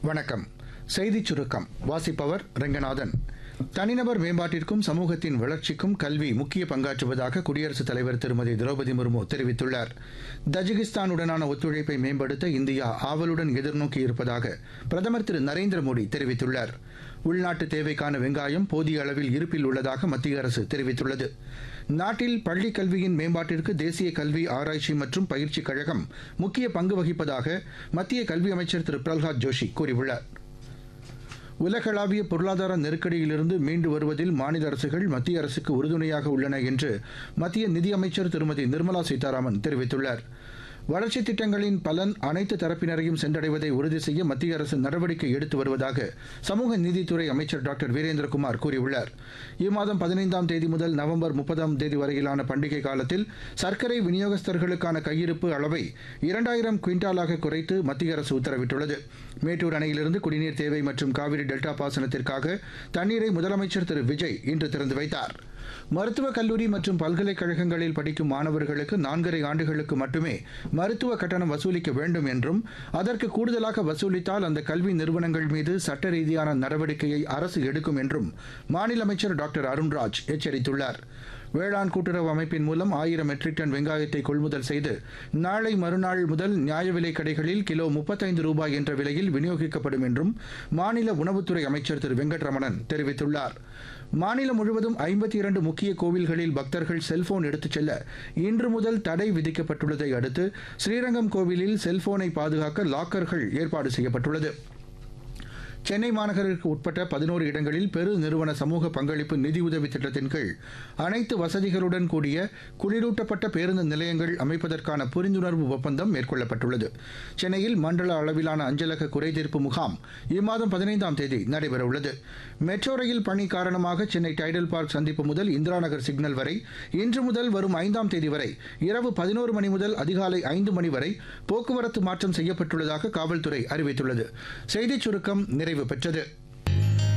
வணக்கம் செய்திச் சுருக்கம் வாசிப்பவர் ரெங்கநாதன் தனிநபர் மேம்பாட்டிற்கும் சமூகத்தின் வளர்ச்சிக்கும் கல்வி முக்கிய பங்காற்றுவதாக குடியரசுத் தலைவர் திருமதி திரௌபதி முர்மு தெரிவித்துள்ளார் தஜிகிஸ்தானுடனான ஒத்துழைப்பை மேம்படுத்த இந்தியா ஆவலுடன் எதிர்நோக்கி இருப்பதாக பிரதமர் திரு நரேந்திர மோடி தெரிவித்துள்ளார் உள்நாட்டு தேவைக்கான வெங்காயம் போதிய அளவில் இருப்பில் உள்ளதாக மத்திய அரசு தெரிவித்துள்ளது நாட்டில் பள்ளிக் கல்வியின் மேம்பாட்டிற்கு தேசிய கல்வி ஆராய்ச்சி மற்றும் பயிற்சி கழகம் முக்கிய பங்கு வகிப்பதாக மத்திய கல்வி அமைச்சர் திரு பிரல்ஹாத் ஜோஷி கூறியுள்ளார் உலகளாவிய பொருளாதார நெருக்கடியிலிருந்து மீண்டு வருவதில் மாநில அரசுகள் மத்திய அரசுக்கு உறுதுணையாக உள்ளன என்று மத்திய நிதியமைச்சர் திருமதி நிர்மலா சீதாராமன் தெரிவித்துள்ளார் வளர்ச்சித் திட்டங்களின் பலன் அனைத்து தரப்பினரையும் சென்றடைவதை உறுதி செய்ய மத்திய அரசு நடவடிக்கை எடுத்து வருவதாக சமூக நீதித்துறை அமைச்சர் டாக்டர் வீரேந்திரகுமார் கூறியுள்ளார் இம்மாதம் பதினைந்தாம் தேதி முதல் நவம்பர் முப்பதாம் தேதி வரையிலான பண்டிகை காலத்தில் சர்க்கரை விநியோகஸ்தர்களுக்கான கையிருப்பு அளவை இரண்டாயிரம் குவிண்டாலாக குறைத்து மத்திய அரசு உத்தரவிட்டுள்ளது மேட்டூர் அணையிலிருந்து குடிநீர் தேவை மற்றும் காவிரி டெல்டா பாசனத்திற்காக தண்ணீரை முதலமைச்சர் திரு விஜய் இன்று திறந்து வைத்தார் மருத்துவக் கல்லூரி மற்றும் பல்கலைக்கழகங்களில் படிக்கும் மாணவர்களுக்கு நான்கரை ஆண்டுகளுக்கு மட்டுமே மருத்துவ கட்டணம் வசூலிக்க வேண்டும் என்றும் அதற்கு கூடுதலாக வசூலித்தால் அந்த கல்வி நிறுவனங்கள் மீது சட்ட ரீதியான நடவடிக்கையை அரசு எடுக்கும் என்றும் மாநில அமைச்சர் டாக்டர் அருண்ராஜ் எச்சரித்துள்ளார் வேளாண் கூட்டுறவு அமைப்பின் மூலம் ஆயிரம் மெட்ரிக் டன் வெங்காயத்தை கொள்முதல் செய்து நாளை மறுநாள் முதல் நியாய விலைக் கடைகளில் கிலோ முப்பத்தைந்து ரூபாய் என்ற விலையில் விநியோகிக்கப்படும் என்றும் மாநில உணவுத்துறை அமைச்சர் திரு வெங்கட்ரமணன் தெரிவித்துள்ளார் மாநிலம் முழுவதும் ஐம்பத்தி இரண்டு முக்கிய கோவில்களில் பக்தர்கள் செல்போன் எடுத்துச் செல்ல இன்று முதல் தடை விதிக்கப்பட்டுள்ளதை அடுத்து ஸ்ரீரங்கம் கோவிலில் செல்போனை பாதுகாக்க லாக்கர்கள் ஏற்பாடு செய்யப்பட்டுள்ளது சென்னை மாநகருக்கு உட்பட்ட பதினோரு இடங்களில் பெரு நிறுவன சமூக பங்களிப்பு நிதியுதவி திட்டத்தின் கீழ் அனைத்து வசதிகளுடன் கூடிய குளிரூட்டப்பட்ட பேருந்து நிலையங்கள் அமைப்பதற்கான புரிந்துணர்வு ஒப்பந்தம் மேற்கொள்ளப்பட்டுள்ளது சென்னையில் மண்டல அளவிலான அஞ்சலக குறைதீர்ப்பு முகாம் இம்மாதம் பதினைந்தாம் தேதி நடைபெறவுள்ளது மெட்ரோ ரயில் பணி காரணமாக சென்னை டைடல் பார்க் சந்திப்பு முதல் இந்திரா நகர் சிக்னல் வரை இன்று முதல் வரும் ஐந்தாம் தேதி வரை இரவு பதினோரு மணி முதல் அதிகாலை ஐந்து மணி வரை போக்குவரத்து மாற்றம் செய்யப்பட்டுள்ளதாக காவல்துறை அறிவித்துள்ளது செய்திச் சுருக்கம் நிறைவு பெற்றது